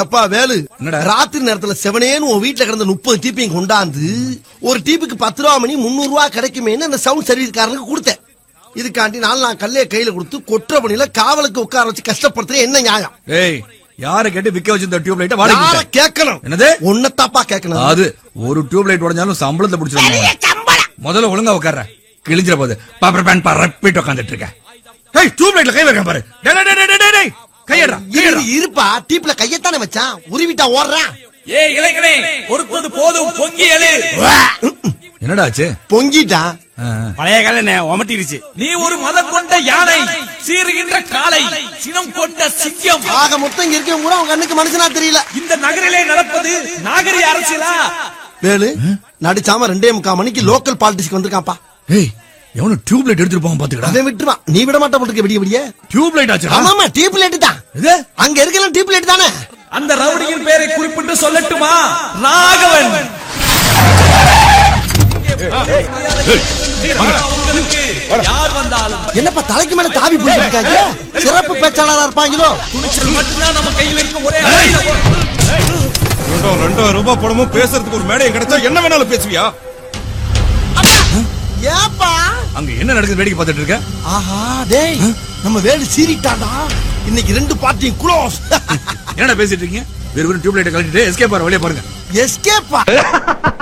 எப்பா வேலு என்னடா? ராத்திரி நேரத்துல செவனேன்னு உன் வீட்டுல கிடந்த முப்பது டீப்பையும் கொண்டாந்து ஒரு டீப்புக்கு பத்து ரூபா மணி முந்நூறு ரூபா கிடைக்குமேன்னு அந்த சவுண்ட் சர்வீஸ்காரனுக்கு கொடுத்தேன் இதுக்காண்டி நாலு நான் கல்லைய கையில கொடுத்து கொற்ற பணியில காவலுக்கு உட்கார வச்சு கஷ்டப்படுத்துறது என்ன நியாயம் ஏய் யார கேட்டு விக்க வச்சிருந்த டியூப் லைட்ட யார வாடகை கேட்கணும் என்னது? உன்னத்தாப்பா கேட்கணும் அது ஒரு டியூப் லைட் உடைஞ்சாலும் சம்பளத்தை பிடிச்சிருவாங்க முதல்ல ஒழுங்கா உட்கார்ற கிழிஞ்சிர போது பாப்பர் பேன் பரப்பிட்டு உட்காந்துட்டு இருக்க ஏய் டியூப் லைட்ல கை வைக்க பாரு டேய், டேய், டேய், டேய், டேய். கையடா இரு, இருப்பா டீப்ல கையத்தானே வச்சான் உருவிட்டா ஓடுறான் ஏ இளைஞனே பொறுத்தது போதும் பொங்கி எழு என்னடா ஆச்சு பொங்கிட்டான் ஆ, ஆ. பழைய கால உமட்டிருச்சு நீ ஒரு மதம் கொண்ட யானை சீறுகின்ற காளை சினம் கொண்ட சிங்கம் ஆக மொத்தம் இங்க இருக்கவங்க கூட அவங்க கண்ணுக்கு மனுஷனா தெரியல இந்த நகரிலே நடப்பது நாகரிக அரசியலா வேலு நடிச்சாம ரெண்டே முக்கால் மணிக்கு லோக்கல் பாலிடிக்ஸ்க்கு வந்திருக்கான்ப்பா ஏய் எவனும் டியூப் லைட் எடுத்துட்டு போவான் பாத்துக்கடா அவன் விட்டுருவான் நீ விட மாட்ட போட்டுக்க விடிய விடிய டியூப் லைட் ஆச்சுடா ஆமாமா டீப் லைட் தான் இது அங்க இருக்கலாம் டீப் லைட் தானே அந்த ரவுடியின் பேரை குறிப்பிட்டு சொல்லட்டுமா ராகவன் உங்களுக்கு யார் வந்தாலும் என்னப்பா தலைக்கு மேல தாவி போயிட்டு இருக்காங்க சிறப்பு பேச்சாளரா இருப்பாங்களோ துணிச்சல் மட்டும்தான் நம்ம கையில் இருக்கும் ஒரே ஆயுதம். ரெண்டாயிரம் ரெண்டாயிரம் ரூபாய் பணமும் பேசுறதுக்கு ஒரு மேடையை கிடைச்சா என்ன வேணாலும் பேசுவியா ஏப்பா அங்க என்ன நடக்குது வேடிக்கை பார்த்துட்டு இருக்க ஆஹா டேய் நம்ம வேலு சீறிட்டாடா இன்னைக்கு ரெண்டு பார்ட்டியும் க்ளோஸ் என்னடா பேசிட்டு இருக்கீங்க வெறும் டியூப் லைட்டை கழட்டிட்டு எஸ்கேப் ஆற வழியா பாருங்க எஸ்கேப்பா